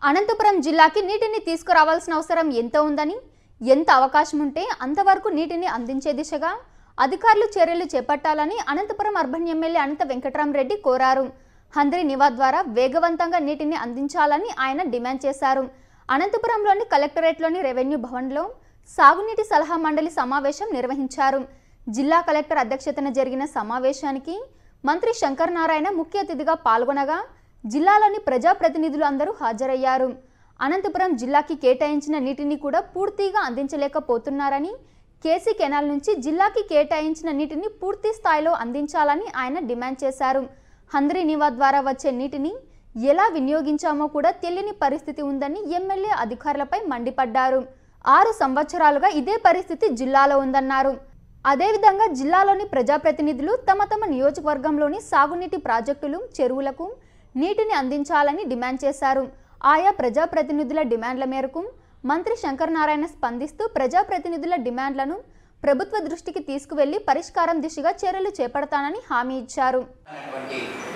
అనంతపురం జిల్లాకి నీటిని తీసుకురావాల్సిన అవసరం ఎంత ఉందని ఎంత అవకాశం ఉంటే అంతవరకు నీటిని అందించే దిశగా అధికారులు చర్యలు చేపట్టాలని అనంతపురం అర్బన్ ఎమ్మెల్యే అనంత వెంకట్రామరెడ్డి కోరారు హంద్రి నివా ద్వారా వేగవంతంగా నీటిని అందించాలని ఆయన డిమాండ్ చేశారు అనంతపురంలోని కలెక్టరేట్లోని రెవెన్యూ భవన్లో సాగునీటి సలహా మండలి సమావేశం నిర్వహించారు జిల్లా కలెక్టర్ అధ్యక్షతన జరిగిన సమావేశానికి మంత్రి శంకర్ నారాయణ ముఖ్య అతిథిగా పాల్గొనగా జిల్లాలోని ప్రజాప్రతినిధులు అందరూ హాజరయ్యారు అనంతపురం జిల్లాకి కేటాయించిన నీటిని కూడా పూర్తిగా అందించలేకపోతున్నారని కేసీ కెనాల్ నుంచి జిల్లాకి కేటాయించిన నీటిని పూర్తి స్థాయిలో అందించాలని ఆయన డిమాండ్ చేశారు హంద్రీ నివా ద్వారా వచ్చే నీటిని ఎలా వినియోగించామో కూడా తెలియని పరిస్థితి ఉందని ఎమ్మెల్యే అధికారులపై మండిపడ్డారు ఆరు సంవత్సరాలుగా ఇదే పరిస్థితి జిల్లాలో ఉందన్నారు అదేవిధంగా జిల్లాలోని ప్రజాప్రతినిధులు తమ తమ నియోజకవర్గంలోని సాగునీటి ప్రాజెక్టులు చెరువులకు నీటిని అందించాలని డిమాండ్ చేశారు ఆయా ప్రజాప్రతినిధుల డిమాండ్ల మేరకు మంత్రి శంకర్ నారాయణ స్పందిస్తూ ప్రజాప్రతినిధుల డిమాండ్లను ప్రభుత్వ దృష్టికి తీసుకువెళ్లి పరిష్కారం దిశగా చర్యలు చేపడతానని హామీ ఇచ్చారు అనేటువంటి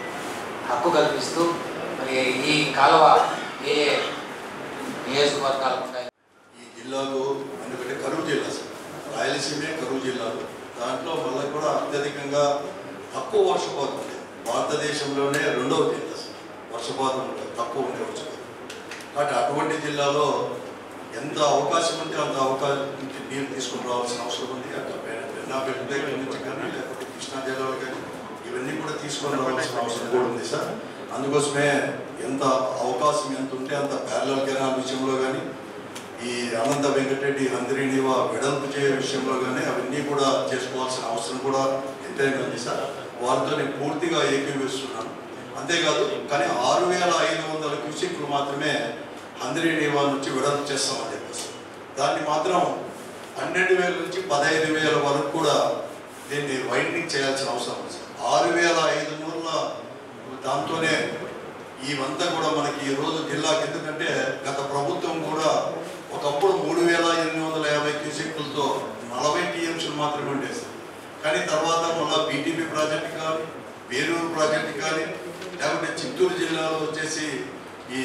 హక్కు కల్పిస్తూ మరి ఈ కాలువ ఏ ఏ నియోజకవర్గాలకు ఉంటాయి ఈ జిల్లాకు ఎందుకంటే కరువు జిల్లా సార్ రాయలసీమే కరువు జిల్లాలు దాంట్లో మళ్ళీ కూడా అత్యధికంగా తక్కువ వర్షపాతం ఉంది భారతదేశంలోనే రెండవ జిల్లా సార్ వర్షపాతం ఉంటుంది తక్కువ ఉండే వర్షపాతం కాబట్టి అటువంటి జిల్లాలో ఎంత అవకాశం ఉంటే అంత అవకాశం ఉంటే నీరు తీసుకుని రావాల్సిన అవసరం ఉంది అట్లా పెన్నాపేట దగ్గర నుంచి కానీ లేకపోతే కృష్ణా జిల్లాలో కానీ ఇవన్నీ కూడా తీసుకొని రావాల్సిన అవసరం కూడా ఉంది సార్ అందుకోసమే ఎంత అవకాశం ఎంత ఉంటే అంత ప్యారల కెనాల్ విషయంలో కానీ ఈ అనంత వెంకటరెడ్డి హంద్రీనివా వెడల్పు చేయ విషయంలో కానీ అవన్నీ కూడా చేసుకోవాల్సిన అవసరం కూడా ఎంతైనా ఉంది సార్ వారితో నేను పూర్తిగా ఏకీవిస్తున్నాను అంతేకాదు కానీ ఆరు వేల ఐదు వందల క్యూసిక్లు మాత్రమే హంద్రీనివా నుంచి వెడల్పు చేస్తామని చెప్పేసి దాన్ని మాత్రం పన్నెండు వేల నుంచి పదహైదు వేల వరకు కూడా దీన్ని వైండింగ్ చేయాల్సిన అవసరం ఉంది సార్ ఆరు వేల ఐదు నూరుల దాంతోనే ఇవంతా కూడా మనకి ఈ రోజు జిల్లాకి ఎందుకంటే గత ప్రభుత్వం కూడా ఒకప్పుడు మూడు వేల ఎనిమిది వందల యాభై క్యూసెక్లతో నలభై టీఎంసీలు మాత్రమే ఉండేది సార్. కానీ తర్వాత మళ్ళీ బీటీపీ ప్రాజెక్ట్ కానీ వేలూరు ప్రాజెక్ట్ కానీ లేకపోతే చిత్తూరు జిల్లాలో వచ్చేసి ఈ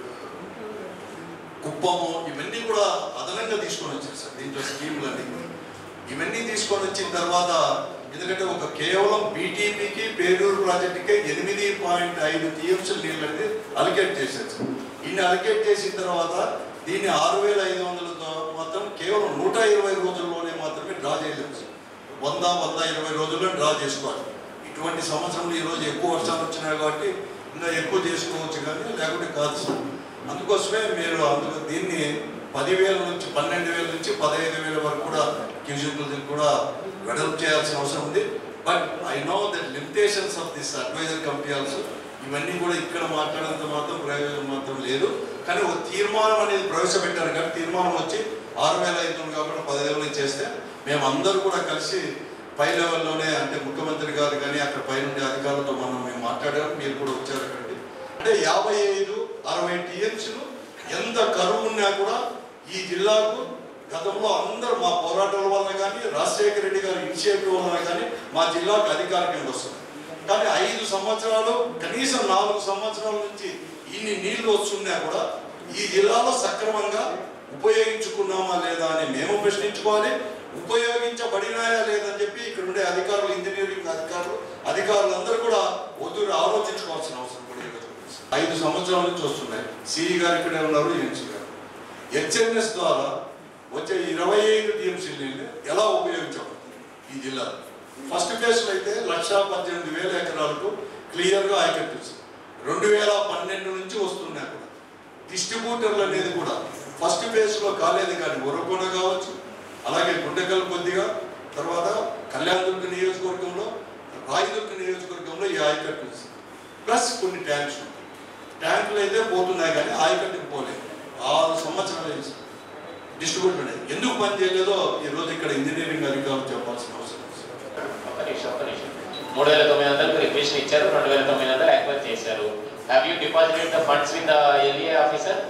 కుప్పము ఇవన్నీ కూడా అదనంగా తీసుకొని వచ్చారు సార్ దీంట్లో స్కీములన్నీ ఇవన్నీ తీసుకొని వచ్చిన తర్వాత ఎందుకంటే ఒక కేవలం బీటీపీకి పేరూరు ప్రాజెక్టుకే ఎనిమిది పాయింట్ ఐదు టీఎంసీల నీళ్ళు అనేది అలికేట్ చేశారు సార్ ఇన్ని అలికేట్ చేసిన తర్వాత దీన్ని ఆరు వేల ఐదు వందలతో మొత్తం కేవలం నూట ఇరవై రోజుల్లోనే మాత్రమే డ్రా చేయలేదు సార్ వంద వంద ఇరవై రోజుల్లో డ్రా చేసుకోవాలి ఇటువంటి సంవత్సరంలో ఈరోజు ఎక్కువ వర్షాలు వచ్చినాయి కాబట్టి ఇంకా ఎక్కువ చేసుకోవచ్చు కానీ లేకుంటే కాదు సార్ అందుకోసమే మీరు అందుకు దీన్ని పదివేల నుంచి పన్నెండు వేల నుంచి పదహైదు వేల వరకు కూడా క్యూజిక్లు కూడా వెడల్పు చేయాల్సిన అవసరం ఉంది but I know that limitations of this advisor committee also ఇవన్నీ కూడా ఇక్కడ మాట్లాడేంత మాత్రం ప్రయోజనం మాత్రం లేదు కానీ ఒక తీర్మానం అనేది ప్రవేశపెట్టారు కానీ తీర్మానం వచ్చి ఆరు వేల ఐదు వందలు కాకుండా పదివేలు చేస్తే మేము అందరూ కూడా కలిసి పై లెవెల్లోనే అంటే ముఖ్యమంత్రి గారు కానీ అక్కడ పైనుండే అధికారులతో మనం మేము మాట్లాడాము మీరు కూడా వచ్చారు అక్కడికి అంటే యాభై ఐదు అరవై టీఎంసీలు ఎంత కరువు ఉన్నా కూడా ఈ జిల్లాకు గతంలో అందరూ మా పోరాటాల వలన కానీ రాజశేఖర రెడ్డి గారి ఇనిషియేటివ్ వలన కానీ మా జిల్లాకు అధికారికంగా వస్తుంది కానీ ఐదు సంవత్సరాలు కనీసం నాలుగు సంవత్సరాల నుంచి ఇన్ని నీళ్లు వస్తున్నా కూడా ఈ జిల్లాలో సక్రమంగా ఉపయోగించుకున్నామా లేదా అని మేము ప్రశ్నించుకోవాలి ఉపయోగించబడినాయా లేదని చెప్పి ఇక్కడ ఉండే అధికారులు ఇంజనీరింగ్ అధికారులు అధికారులందరూ కూడా వద్దు ఆలోచించుకోవాల్సిన అవసరం కూడా ఈరోజు ఉంది. ఐదు సంవత్సరాల నుంచి వస్తున్నాయి సిఈ గారు ఇక్కడే ఉన్నారు ఏఎంసీ గారు హెచ్ఎన్ఎస్ ద్వారా వచ్చే ఇరవై ఐదు టీఎంసీ నీళ్ళు ఎలా ఉపయోగించబడుతుంది ఈ జిల్లాలో ఫస్ట్ ఫేజ్లో అయితే లక్ష పద్దెనిమిది వేల ఎకరాలకు క్లియర్గా ఆయకట్టింది రెండు వేల పన్నెండు నుంచి వస్తున్నాయి కూడా డిస్ట్రిబ్యూటర్లు అనేది కూడా ఫస్ట్ ఫేజ్లో కాలేదు కానీ ఉరకొండ కావచ్చు అలాగే గుండెకల్ కొద్దిగా తర్వాత కళ్యాణదుర్గ నియోజకవర్గంలో రాయదుర్గ నియోజకవర్గంలో ఈ ఆయకట్టు ఉంది. ప్లస్ కొన్ని ట్యాంక్స్ ఉంటాయి ట్యాంకులు అయితే పోతున్నాయి కానీ ఆయకట్టుకు పోలేదు ఆరు సంవత్సరాలు అయింది సార్. డిస్ట్రిబ్యూటర్ అనేది ఎందుకు పని చేయలేదో ఈ రోజు ఇక్కడ ఇంజనీరింగ్ అధికారులు చెప్పాల్సిన అవసరం ఉంది సార్. ఒక్క నిమిషం ఒక్క నిమిషం మూడు వేల తొమ్మిది వందలకు రిక్వెస్ట్ ఇచ్చారు రెండు వేల తొమ్మిది వందలు యాక్వైర్ చేశారు have you deposited the funds with the LA officer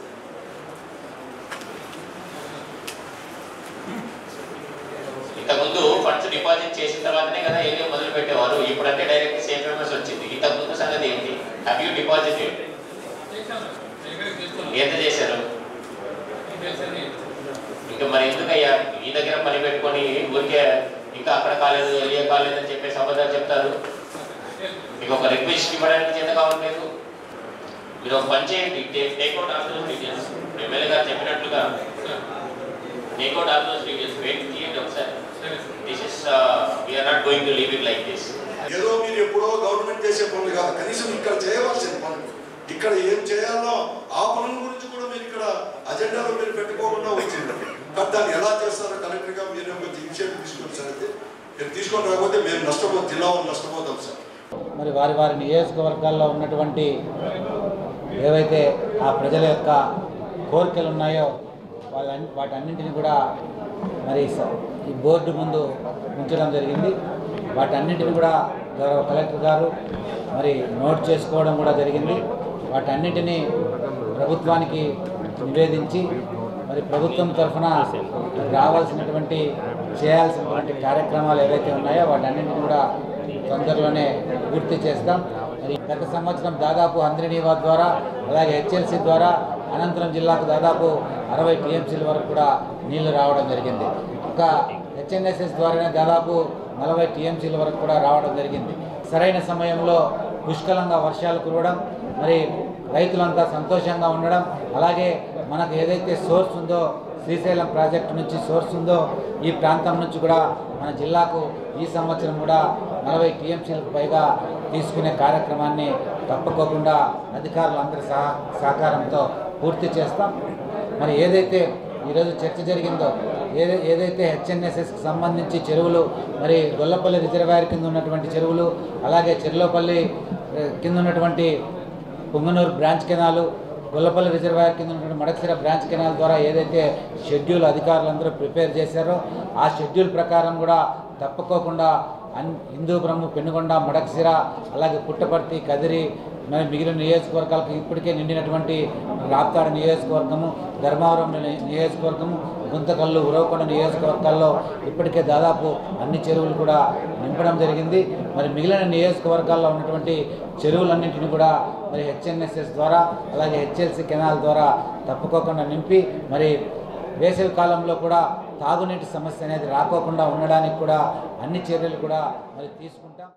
ఇంతకుముందు ఫండ్స్ డిపాజిట్ చేసిన తర్వాతనే కదా ఏరియా మొదలు పెట్టేవారు ఇప్పుడంటే డైరెక్ట్ సేఫ్ ఎంఎస్ వచ్చింది ఇంతకుముందు సంగతి ఏంటి హ్యావ్ యూ డిపాజిటెడ్ చేశాను. డెలివరీ చేసుకొని ఎంత చేశారు ఇంకా మరి ఎందుకయ్యా మీ దగ్గర పని పెట్టుకొని ఊరికే ఇంకా అక్కడ కాలేదు ఎలియ కాలేదు అని చెప్పేసి అబద్ధాలు చెప్తారు మీకు ఒక రిక్వెస్ట్ ఇవ్వడానికి చేత కావట్లేదు మీరు ఒక పని చేయండి take out of those details MLA గారు చెప్పినట్లుగా take out of those details wait తీయండి ఒకసారి this is we're not going to leave it like this ఏదో మీరు ఎప్పుడో గవర్నమెంట్ చేసే పనులు కాదు కనీసం ఇక్కడ చేయవలసిన పనులు ఇక్కడ ఏం చేయాలో ఆ పనుల గురించి కూడా మీరు ఇక్కడ అజెండాలో మీరు పెట్టుకోకుండా వచ్చింది కానీ దాన్ని ఎలా చేస్తారో కలెక్టర్గా మీరు ఒక ఇనిషియేటివ్ తీసుకొని సార్ అయితే మీరు తీసుకొని రాకపోతే మేము నష్టపో జిల్లా వాళ్ళు నష్టపోతాం సార్ మరి వారి వారి నియోజకవర్గాల్లో ఉన్నటువంటి ఏవైతే ఆ ప్రజల యొక్క కోరికలు ఉన్నాయో వాళ్ళ వాటన్నింటిని కూడా మరి స- ఈ బోర్డు ముందు ఉంచడం జరిగింది వాటన్నింటిని కూడా గౌరవ కలెక్టర్ గారు మరి నోట్ చేసుకోవడం కూడా జరిగింది వాటన్నింటినీ ప్రభుత్వానికి నివేదించి మరి ప్రభుత్వం తరఫున రావాల్సినటువంటి చేయాల్సినటువంటి కార్యక్రమాలు ఏవైతే ఉన్నాయో వాటన్నింటిని కూడా తొందరలోనే పూర్తి చేస్తాం మరి గత సంవత్సరం దాదాపు హంద్రినీవా ద్వారా అలాగే హెచ్ఎల్సి ద్వారా అనంతరం జిల్లాకు దాదాపు అరవై టీఎంసీల వరకు కూడా నీళ్లు రావడం జరిగింది ఒక హెచ్ఎన్ఎస్ఎస్ ద్వారానే దాదాపు నలభై టీఎంసీల వరకు కూడా రావడం జరిగింది సరైన సమయంలో పుష్కలంగా వర్షాలు కురవడం మరి రైతులంతా సంతోషంగా ఉండడం అలాగే మనకు ఏదైతే సోర్స్ ఉందో శ్రీశైలం ప్రాజెక్టు నుంచి సోర్స్ ఉందో ఈ ప్రాంతం నుంచి కూడా మన జిల్లాకు ఈ సంవత్సరం కూడా నలభై టీఎంసీలకు పైగా తీసుకునే కార్యక్రమాన్ని తప్పుకోకుండా అధికారులందరి సహా సహకారంతో పూర్తి చేస్తాం మరి ఏదైతే ఈరోజు చర్చ జరిగిందో ఏదై ఏదైతే హెచ్ఎన్ఎస్ఎస్కి సంబంధించి చెరువులు మరి గొల్లపల్లి రిజర్వాయర్ కింద ఉన్నటువంటి చెరువులు అలాగే చెర్లోపల్లి ఏ, కింద ఉన్నటువంటి Punganur branch canal Gollapalli reservoir కింద ఉన్నటువంటి మడకసిర బ్రాంచ్ కెనాల్ ద్వారా ఏదైతే షెడ్యూల్ అధికారులందరూ ప్రిపేర్ చేశారో ఆ షెడ్యూల్ ప్రకారం కూడా తప్పుకోకుండా అన్ హిందూపురం పెనుగొండ మడకసిర అలాగే పుట్టపర్తి కదిరి మరి మిగిలిన నియోజకవర్గాలకు ఇప్పటికే నిండినటువంటి రాప్తాడు నియోజకవర్గము ధర్మవరం ని- నియోజకవర్గము గుంతకల్లు ఉరవకొండ నియోజకవర్గాల్లో ఇప్పటికే దాదాపు అన్ని చెరువులు కూడా నింపడం జరిగింది మరి మిగిలిన నియోజకవర్గాల్లో ఉన్నటువంటి చెరువులన్నింటినీ కూడా మరి హెచ్ఎన్ఎస్ఎస్ ద్వారా అలాగే హెచ్ఎల్సి కెనాల్ ద్వారా తప్పుకోకుండా నింపి మరి వేసవి కాలంలో కూడా తాగునీటి సమస్య అనేది రాకోకుండా ఉండడానికి కూడా అన్ని చర్యలు కూడా మరి తీసుకుంటాం